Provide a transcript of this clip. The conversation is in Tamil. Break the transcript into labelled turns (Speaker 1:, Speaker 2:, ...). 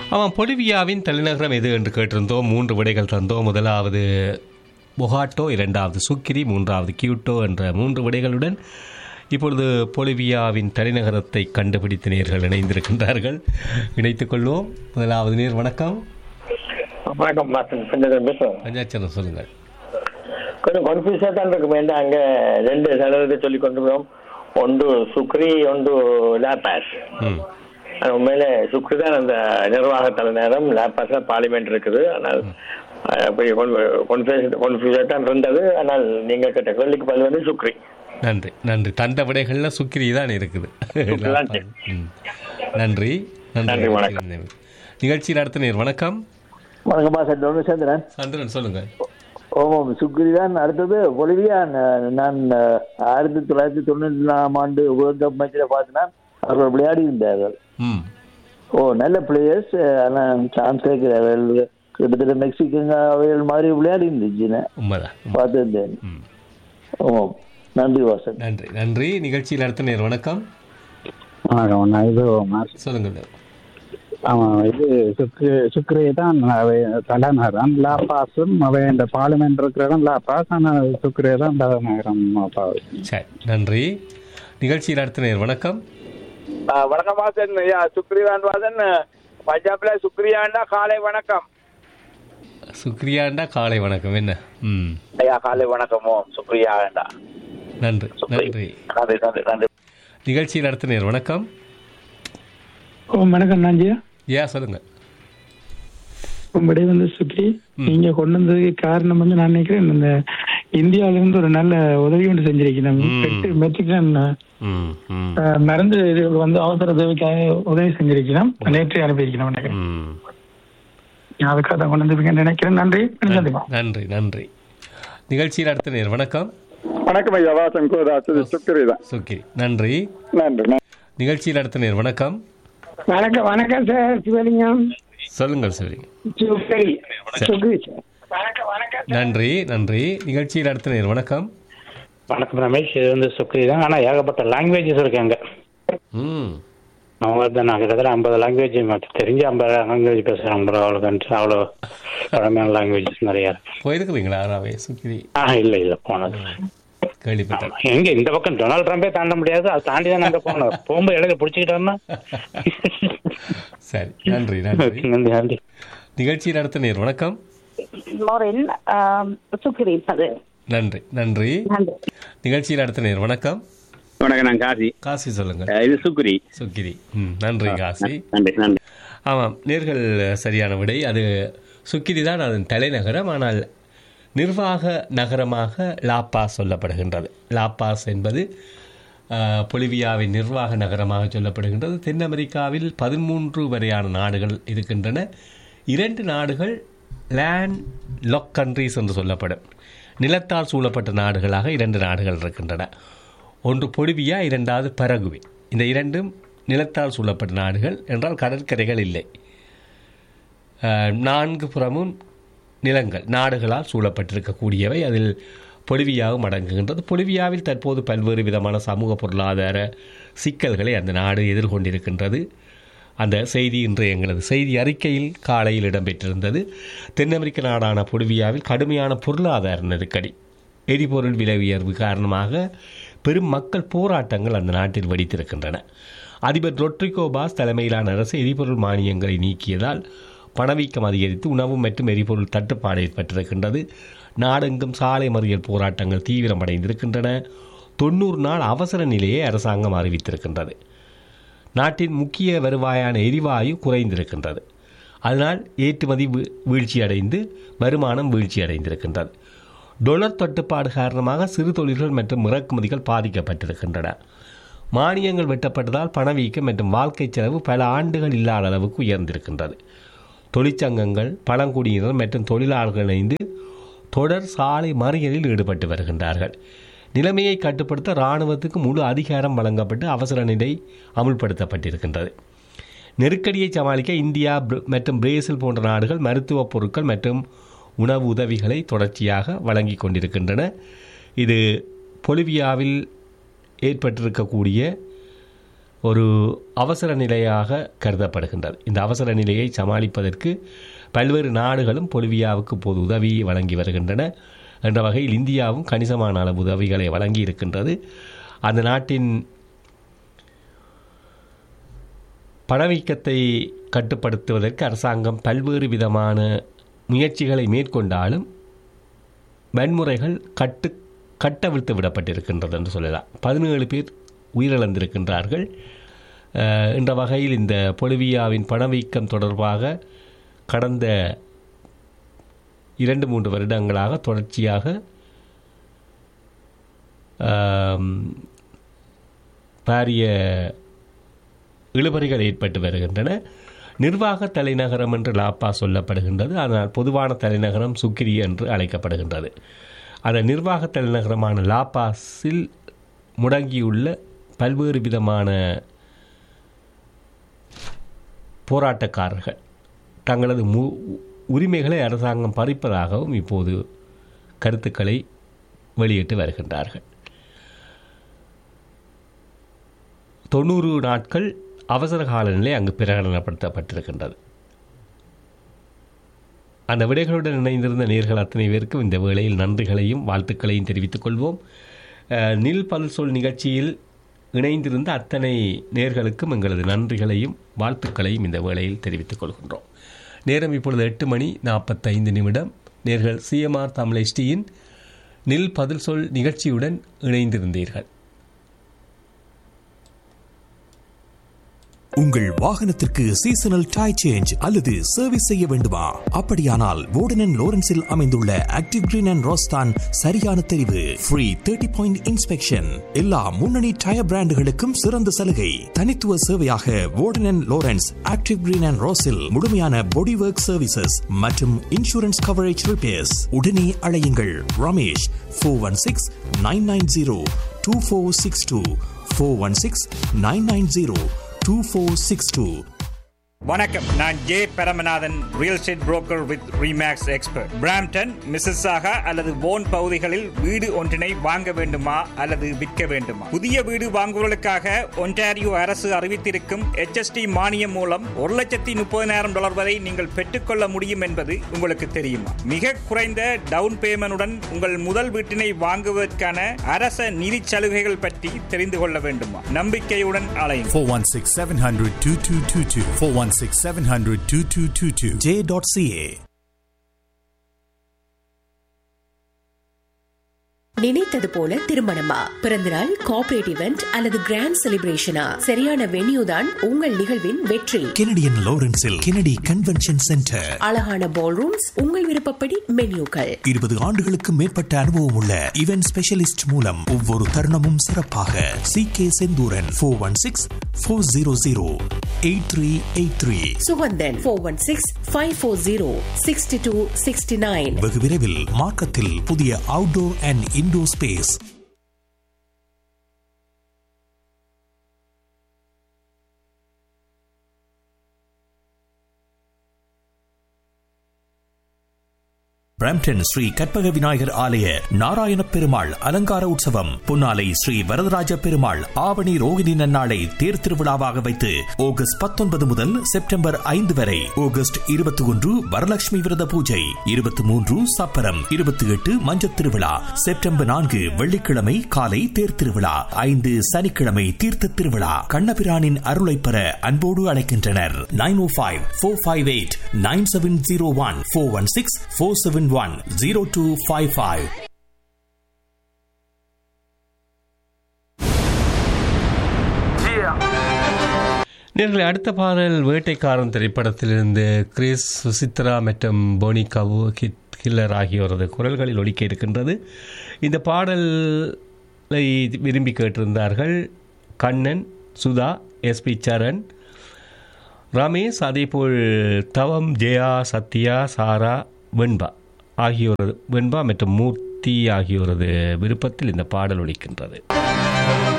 Speaker 1: ஆமாம் பொலிவியாவின் தலைநகரம் எது என்று கேட்டிருந்தோம் மூன்று விடைகள் தந்தோம் முதலாவது பொகாட்டோ இரண்டாவது சுக்கிரி மூன்றாவது கியூட்டோ என்ற மூன்று விடைகளுடன் இப்பொழுது பொலிவியாவின் தலைநகரத்தை கண்டுபிடித்த நேர்கள் இணைந்திருக்கின்றார்கள் இணைத்துக் கொள்வோம் முதலாவது நேர் வணக்கம்
Speaker 2: வணக்கம் மாஸ்டர் பஞ்சதன் பேசுறேன்
Speaker 1: பஞ்சாச்சரம் சொல்லுங்கள்
Speaker 2: கொஞ்சம் கன்ஃபியூஸா தான் இருக்கும் ஏன்னா அங்க ரெண்டு செலவுக்கு சொல்லி கொண்டு போறோம் ஒன்று சுக்ரி ஒன்று லேபாஸ்
Speaker 1: ம்
Speaker 2: அது உண்மையில சுக்ரி தான் அந்த நிர்வாக தலைநகரம் லேபாஸ் தான் பார்லிமெண்ட் இருக்குது ஆனால் அஹ், அப்படி கன்ஃபியூஸ் கன்ஃபியூஸா தான் இருந்தது ஆனால் நீங்க கேட்ட கேள்விக்கு பதில் வந்து சுக்ரி
Speaker 1: நன்றி நன்றி தந்த விடைகளில் சுக்கிரி தான் இருக்குது
Speaker 2: தான் சரி.
Speaker 1: ம். நன்றி நன்றி
Speaker 2: நன்றி, வணக்கம்.
Speaker 1: நிகழ்ச்சியில் அடுத்த நேர் வணக்கம்
Speaker 3: வணக்கம்மா சார் டொனேசந்திரன்
Speaker 1: சந்திரன் சொல்லுங்கள்
Speaker 3: ஓமாம் சுக்ரி தான் அடுத்தது பொலிவியா ந- நான் அஹ், ஆயிரத்தி தொள்ளாயிரத்தி தொண்ணூற்றி நாலாம் ஆண்டு வேர்ல்ட் கப் மேட்சில் பார்த்தேன்னா அவர்கள் விளையாடி இருந்தார்கள்
Speaker 1: ம்
Speaker 3: ஓ நல்ல பிளேயர்ஸ் ஆனால் சான்ஸ் கிடைக்கிறார்கள் கிட்டத்தட்ட மெக்சிகன் அவைகள் மாதிரி விளையாடி இருந்துச்சுன்னு
Speaker 1: உண்மைதான்
Speaker 3: பார்த்துருந்தேன்
Speaker 1: ம்
Speaker 3: ஓமாம் நன்றி வாசன்
Speaker 1: நன்றி நன்றி நிகழ்ச்சியில் அடுத்த நேர் வணக்கம்
Speaker 4: வணக்கம் நான் இது மாஸ்
Speaker 1: சொல்லுங்கள்
Speaker 4: ஆமாம் இது சுக்ரி சுக்ரி தான் அவை தலைநகரம் லாபாஸும் அவை இந்த பார்லிமெண்ட் இருக்கிற இடம் லாபாஸ் ஆனால் சுக்ரி தான் தலைநகரம் அப்பாவு
Speaker 1: சரி நன்றி நிகழ்ச்சியில் அடுத்த நேர் வணக்கம்
Speaker 5: வணக்கம் வாசன் ஐயா சுக்ரியான் வாசன் பஞ்சாப்ல சுக்ரியாண்டா காலை வணக்கம்
Speaker 1: சுக்ரியாண்டா காலை வணக்கம் என்ன ம்
Speaker 5: ஐயா காலை வணக்கமோ சுக்ரியாண்டா
Speaker 1: நன்றி
Speaker 5: சுக்ரி
Speaker 1: நன்றி
Speaker 5: நன்றி நன்றி நன்றி
Speaker 1: நிகழ்ச்சியில் அடுத்த நேர் வணக்கம்
Speaker 6: ஓ வணக்கம் நாஞ்சியா
Speaker 1: ஏன் சொல்லுங்கள்
Speaker 6: உங்களுடைய வந்து சுக்ரி நீங்க கொண்டு வந்ததுக்கு காரணம் வந்து நான் நினைக்கிறேன் இந்த இந்தியாவில இருந்து ஒரு நல்ல உதவி ஒன்று செஞ்சிருக்கணும்
Speaker 1: ம்.
Speaker 6: எட்டு மெட்ரிகன்
Speaker 1: ம் ம்
Speaker 6: மருந்து இது வந்து அவசர உதவிக்காக உதவி செஞ்சிருக்கணும் நேற்று அனுப்பியிருக்கணும் நினைக்கிறேன்
Speaker 1: ம்
Speaker 6: நான் அதுக்காக தான் கொண்டு வந்திருக்கேன்னு நினைக்கிறேன் நன்றி சந்திப்பா
Speaker 1: நன்றி நன்றி நிகழ்ச்சியில் அடுத்த நேர் வணக்கம்
Speaker 7: வணக்கம் ஐயா வாசன் கோதாஸ் இது சுக்கரி தான்
Speaker 1: சுக்கிரி நன்றி
Speaker 7: நன்றி நன்றி.
Speaker 1: நிகழ்ச்சியில் அடுத்த நேர் வணக்கம்
Speaker 6: வணக்கம் வணக்கம் சார் சிவலிங்கம்
Speaker 1: சொல்லுங்கள் சிவலிங்க
Speaker 6: சுக்ரி சுக்ரி
Speaker 1: நன்றி நன்றி நிகழ்ச்சியில் அடுத்த நேர் வணக்கம்
Speaker 8: வணக்கம் ரமேஷ் இது வந்து சுக்ரி தான் ஆனால் ஏகப்பட்ட லாங்குவேஜஸ் இருக்கு அங்கே
Speaker 1: ம்
Speaker 8: அவங்க வந்து நான் கிட்டத்தட்ட ஐம்பது லாங்குவேஜ் தெரிஞ்சு ஐம்பது லாங்குவேஜ் பேசுகிறாங்க ப்ரோ அவ்வளோ கண்ட்ரி அவ்வளோ பழமையான லாங்குவேஜஸ் நிறையா இருக்கு
Speaker 1: போயிருக்கிறீங்களா ஆறாவே சுக்கிரி
Speaker 8: ஆ இல்லை இல்லை போனது
Speaker 1: கேள்விப்பட்டேன்
Speaker 8: எங்க இந்த பக்கம் டொனால்ட் ட்ரம்பே தாண்ட முடியாது அதை தாண்டி தான் நாங்கள் போனோம் போகும்போது இடையில பிடிச்சிக்கிட்டோம்னா
Speaker 1: சரி நன்றி நன்றி
Speaker 8: நன்றி நன்றி
Speaker 1: நிகழ்ச்சியில் அடுத்த நேர் வணக்கம்
Speaker 9: லோரின் சுக்ரி அது
Speaker 1: நன்றி நன்றி
Speaker 9: நன்றி
Speaker 1: நிகழ்ச்சியில் அடுத்த நேர் வணக்கம்
Speaker 7: வணக்கம் நான் காசி
Speaker 1: காசி சொல்லுங்கள்
Speaker 7: அஹ் இது சுக்குரி
Speaker 1: சுக்கிரி ம் நன்றி காசி
Speaker 7: நன்றி நன்றி
Speaker 1: ஆமாம் நேர்கள் சரியான விடை அது சுக்கிரி தான் அதன் தலைநகரம் ஆனால் நிர்வாக நகரமாக லாப்பாஸ் சொல்லப்படுகின்றது லாப்பாஸ் என்பது ஆஹ், பொலிவியாவின் நிர்வாக நகரமாக சொல்லப்படுகின்றது தென் அமெரிக்காவில் பதிமூன்று வரையான நாடுகள் இருக்கின்றன இரண்டு நாடுகள் லேண்ட் லொக் கண்ட்ரீஸ் என்று சொல்லப்படும் நிலத்தால் சூழப்பட்ட நாடுகளாக இரண்டு நாடுகள் இருக்கின்றன ஒன்று பொலிவியா இரண்டாவது பரகுவே இந்த இரண்டும் நிலத்தால் சூழப்பட்ட நாடுகள் என்றால் கடற்கரைகள் இல்லை அஹ், நான்கு புறமும் நிலங்கள் நாடுகளால் சூழப்பட்டிருக்கக்கூடியவை அதில் பொலிவியாவும் அடங்குகின்றது பொலிவியாவில் தற்போது பல்வேறு விதமான சமூக பொருளாதார சிக்கல்களை அந்த நாடு எதிர்கொண்டிருக்கின்றது அந்த செய்தி இன்று எங்களது செய்தி அறிக்கையில் காலையில் இடம்பெற்றிருந்தது தென் அமெரிக்க நாடான பொலிவியாவில் கடுமையான பொருளாதார நெருக்கடி எரிபொருள் விலை உயர்வு காரணமாக பெரும் மக்கள் போராட்டங்கள் அந்த நாட்டில் வெடித்திருக்கின்றன அதிபர் ரொட்ரிகோ பாஸ் தலைமையிலான அரசு எரிபொருள் மானியங்களை நீக்கியதால் பணவீக்கம் அதிகரித்து உணவு மற்றும் எரிபொருள் தட்டுப்பாடு ஏற்பட்டிருக்கின்றது நாடெங்கும் சாலை மறியல் போராட்டங்கள் தீவிரமடைந்திருக்கின்றன தொண்ணூறு நாள் அவசர நிலையை அரசாங்கம் அறிவித்திருக்கின்றது நாட்டின் முக்கிய வருவாயான எரிவாயு குறைந்திருக்கின்றது அதனால் ஏற்றுமதி வீ- வீழ்ச்சியடைந்து வருமானம் வீழ்ச்சியடைந்திருக்கின்றது டொலர் தட்டுப்பாடு காரணமாக சிறு தொழில்கள் மற்றும் இறக்குமதிகள் பாதிக்கப்பட்டிருக்கின்றன மானியங்கள் வெட்டப்பட்டதால் பணவீக்கம் மற்றும் வாழ்க்கை செலவு பல ஆண்டுகள் இல்லாத அளவுக்கு உயர்ந்திருக்கின்றது தொழிற்சங்கங்கள் பழங்குடியினர் மற்றும் தொழிலாளர்கள் இணைந்து தொடர் சாலை மறியலில் ஈடுபட்டு வருகின்றார்கள் நிலைமையை கட்டுப்படுத்த இராணுவத்துக்கு முழு அதிகாரம் வழங்கப்பட்டு அவசர நிலை அமுல்படுத்தப்பட்டிருக்கின்றது நெருக்கடியை சமாளிக்க இந்தியா பிர- மற்றும் பிரேசில் போன்ற நாடுகள் மருத்துவப் பொருட்கள் மற்றும் உணவு உதவிகளை தொடர்ச்சியாக வழங்கி கொண்டிருக்கின்றன இது பொலிவியாவில் ஏற்பட்டிருக்கக்கூடிய ஒரு அவசர நிலையாக கருதப்படுகின்றது இந்த அவசர நிலையை சமாளிப்பதற்கு பல்வேறு நாடுகளும் பொலிவியாவுக்கு பொது உதவி வழங்கி வருகின்றன என்ற வகையில் இந்தியாவும் கணிசமான அளவு உதவிகளை வழங்கி இருக்கின்றது அந்த நாட்டின் பணவீக்கத்தை கட்டுப்படுத்துவதற்கு அரசாங்கம் பல்வேறு விதமான முயற்சிகளை மேற்கொண்டாலும் வன்முறைகள் கட்டு கட்டவிழ்த்து விடப்பட்டிருக்கின்றது என்று சொல்லலாம் பதினேழு பேர் உயிரிழந்திருக்கின்றார்கள் அஹ், என்ற வகையில் இந்த பொலிவியாவின் பணவீக்கம் தொடர்பாக கடந்த இரண்டு மூன்று வருடங்களாக தொடர்ச்சியாக ஆம், பாரிய இழுபறிகள் ஏற்பட்டு வருகின்றன நிர்வாக தலைநகரம் என்று லாப்பா சொல்லப்படுகின்றது ஆனால் பொதுவான தலைநகரம் சுக்கிரி என்று அழைக்கப்படுகின்றது அந்த நிர்வாக தலைநகரமான லாபாஸில் முடங்கியுள்ள பல்வேறு விதமான போராட்டக்காரர்கள் தங்களது மு உரிமைகளை அரசாங்கம் பறிப்பதாகவும் இப்போது கருத்துக்களை வெளியிட்டு வருகின்றார்கள் தொண்ணூறு நாட்கள் அவசர கால நிலை அங்கு பிரகடனப்படுத்தப்பட்டிருக்கின்றது அந்த விடைகளுடன் இணைந்திருந்த நேர்கள் அத்தனை பேருக்கும் இந்த வேளையில் நன்றிகளையும் வாழ்த்துக்களையும் தெரிவித்துக் கொள்வோம் அஹ், நில் பல் சொல் நிகழ்ச்சியில் இணைந்திருந்த அத்தனை நேர்களுக்கும் எங்களது நன்றிகளையும் வாழ்த்துக்களையும் இந்த வேளையில் தெரிவித்துக் கொள்கின்றோம் நேரம் இப்பொழுது எட்டு மணி நாற்பத்தைந்து நிமிடம் நேர்கள் சிஎம்ஆர் தமிழ் எஸ்டியின் நில் பதில் சொல் நிகழ்ச்சியுடன் இணைந்திருந்தீர்கள்
Speaker 10: உங்கள் வாகனத்திற்கு சீசனல் டை சேஞ்ச் அல்லது சர்வீஸ் செய்ய வேண்டுமா அப்படியானால் வோர்டன் லோரன்ஸில் அமைந்துள்ள ஆக்டிவ் கிரீன் அண்ட் ரோஸ்தான் சரியான தெரிவு ஃப்ரீ தேர்ட்டி பாயிண்ட் இன்ஸ்பெக்ஷன் எல்லா முன்னணி டயர் பிராண்டுகளுக்கும் சிறந்த சலுகை தனித்துவ சேவையாக வோர்டன் லோரன்ஸ் ஆக்டிவ் கிரீன் அண்ட் ரோஸில் முழுமையான பாடி ஒர்க் சர்வீசஸ் மற்றும் இன்சூரன்ஸ் கவரேஜ் ரிப்பேர்ஸ் உடனே அழையுங்கள் Ramesh four one six nine nine zero two four six two four one six nine nine zero 2462.
Speaker 11: வணக்கம் நான் J Paramanathan real estate broker with Remax expert Brampton Mississauga அல்லது போன் பகுதிகளில் வீடு ஒன்றினை வாங்க வேண்டுமா அல்லது விற்க வேண்டுமா புதிய வீடு வாங்குவதற்காக ஒன்டாரியோ அரசு அறிவித்திருக்கும் HST மானியம் மூலம் ஒரு லட்சத்தி முப்பதினாயிரம் டாலர் வரை நீங்கள் பெற்றுக்கொள்ள முடியும் என்பது உங்களுக்கு தெரியுமா மிக குறைந்த டவுன் பேமெண்டுடன் உங்கள் முதல் வீட்டினை வாங்குவதற்கான அரச நிதி சலுகைகள் பற்றி தெரிந்து கொள்ள வேண்டுமா நம்பிக்கையுடன் அலையும்
Speaker 12: 416 700 2222. 416 700 2222.
Speaker 10: J.ca.
Speaker 13: நினைத்தது போல திருமணமா பிறந்தநாள் கார்ப்பரேட் இவெண்ட் அல்லது கிராண்ட் செலிப்ரேஷனா சரியான வென்யூ தான் உங்கள் நிகழ்வின் வெற்றி
Speaker 10: Canadian Lawrenceல் Kennedy Convention Center.
Speaker 13: அழகான பால் ரூம்ஸ் உங்கள் விருப்பப்படி மென்யூக்கள்
Speaker 10: இருபது ஆண்டுகளுக்கு மேற்பட்ட அனுபவம் உள்ள இவென்ட் ஸ்பெஷலிஸ்ட் மூலம் ஒவ்வொரு தருணமும் சிறப்பாக C K Senthuran four one six four zero zero eight three eight three
Speaker 13: Suganthan four one six five four zero sixty two sixty nine
Speaker 10: வெகு விரைவில் மார்க்கத்தில் புதிய outdoor and indoor space Brampton Sri Karpaga Vinayagar ஆலய நாராயண பெருமாள் அலங்கார உற்சவம் புன்னாலை ஸ்ரீ வரதராஜ பெருமாள் ஆவணி ரோகிணி நன்னாளை தேர் திருவிழாவாக வைத்து ஆகஸ்ட் பத்தொன்பது முதல் செப்டம்பர் ஐந்து வரை ஆகஸ்ட் இருபத்தி ஒன்று வரலட்சுமி விரத பூஜை இருபத்தி மூன்று சப்பரம் இருபத்தி எட்டு மஞ்சத் திருவிழா செப்டம்பர் நான்கு வெள்ளிக்கிழமை காலை தேர் திருவிழா ஐந்து சனிக்கிழமை தீர்த்த திருவிழா கண்ணபிரானின் அருளை பெற அன்போடு அழைக்கின்றனர் nine o five four five eight nine seven zero one four one six four seven one zero two five five
Speaker 1: நேர்களை அடுத்த பாடல் வேட்டைக்காரன் திரைப்படத்திலிருந்து கிறிஸ் சுசித்ரா மற்றும் போனி கவு கிட் கில்லர் ஆகியோரது குரல்களில் ஒலிக்க இருக்கின்றது இந்த பாடலை விரும்பி கேட்டிருந்தார்கள் கண்ணன் சுதா எஸ்பி சரண் ரமேஷ் அதேபோல் தவம் ஜெயா சத்யா சாரா வெண்பா ஆகியோரது வெண்பா மற்றும் மூர்த்தி ஆகியோரது விருப்பத்தில் இந்த பாடல் ஒலிக்கின்றது